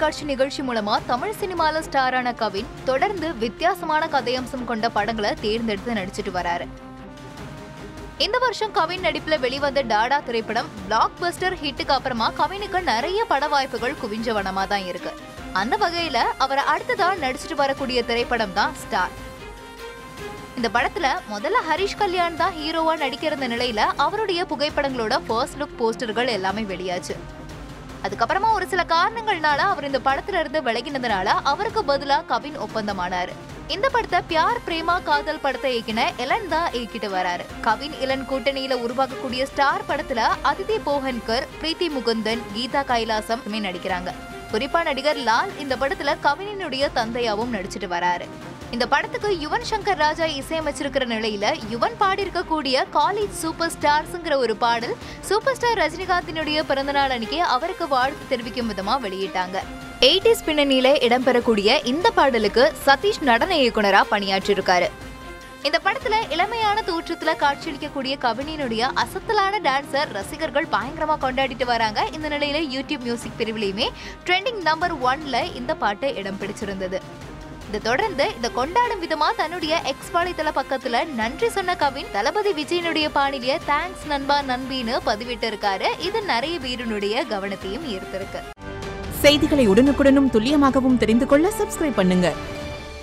தொலைக்காட்சி நிகழ்ச்சி மூலமா தமிழ் சினிமால ஸ்டாரான கவின் தொடர்ந்து வித்தியாசமான கதையம்சம் கொண்ட படங்களை தேர்ந்தெடுத்து நடிச்சிட்டு வராரு இந்த வருஷம் கவின் நடிப்புல வெளிவந்த டாடா திரைப்படம் பிளாக் பஸ்டர் ஹிட்டுக்கு அப்புறமா கவினுக்கு நிறைய பட வாய்ப்புகள் குவிஞ்ச வனமா தான் இருக்கு அந்த வகையில அவர் அடுத்ததா நடிச்சிட்டு வரக்கூடிய திரைப்படம் தான் ஸ்டார் இந்த படத்துல முதல்ல ஹரிஷ் கல்யாண் தான் ஹீரோவா நடிக்கிற நிலையில அவருடைய புகைப்படங்களோட ஃபர்ஸ்ட் லுக் போஸ்டர்கள் எல்லாமே வெளியாச்சு அதுக்கப்புறமா ஒரு சில காரணங்கள்னால அவர் இந்த படத்துல இருந்து விலகினதுனால அவருக்கு பதிலா கவின் ஒப்பந்தமானாரு இந்த படத்தை பியார் பிரேமா காதல் படத்தை இயக்கின எலன் தான் இயக்கிட்டு வராரு கவின் இளன் கூட்டணியில உருவாக்கக்கூடிய ஸ்டார் படத்துல அதிதி போகன்கர் பிரீத்தி முகுந்தன் கீதா கைலாசம் நடிக்கிறாங்க குறிப்பா நடிகர் லால் இந்த படத்துல கவினினுடைய தந்தையாவும் நடிச்சிட்டு வராரு இந்த படத்துக்கு யுவன் சங்கர் ராஜா இசையமைச்சிருக்கிற நிலையில யுவன் பாடியிருக்கக்கூடிய காலேஜ் சூப்பர் ஸ்டார்ஸ்ங்கிற ஒரு பாடல் சூப்பர் ஸ்டார் ரஜினிகாந்தினுடைய பிறந்தநாள் அன்னைக்கு அவருக்கு வாழ்த்து தெரிவிக்கும் விதமா வெளியிட்டாங்க எயிட்டிஸ் பின்னணியில இடம்பெறக்கூடிய இந்த பாடலுக்கு சதீஷ் நடன இயக்குனரா பணியாற்றியிருக்காரு இந்த படத்துல இளமையான தோற்றத்துல காட்சியளிக்கக்கூடிய கவினினுடைய அசத்தலான டான்ஸர் ரசிகர்கள் பயங்கரமா கொண்டாடிட்டு வராங்க இந்த நிலையில யூடியூப் மியூசிக் பிரிவிலையுமே ட்ரெண்டிங் நம்பர் ஒன்ல இந்த பாட்டு இடம் பிடிச்சிருந்தது இதை தொடர்ந்து இதை கொண்டாடும் விதமா தன்னுடைய எக்ஸ் வலைத்தள பக்கத்துல நன்றி சொன்ன கவின் தளபதி விஜயனுடைய பாணிலிய தேங்க்ஸ் நண்பா நண்பின்னு பதிவிட்டு இருக்காரு இது நிறைய பேருனுடைய கவனத்தையும் ஈர்த்திருக்கு செய்திகளை உடனுக்குடனும் துல்லியமாகவும் தெரிந்து கொள்ள சப்ஸ்கிரைப் பண்ணுங்க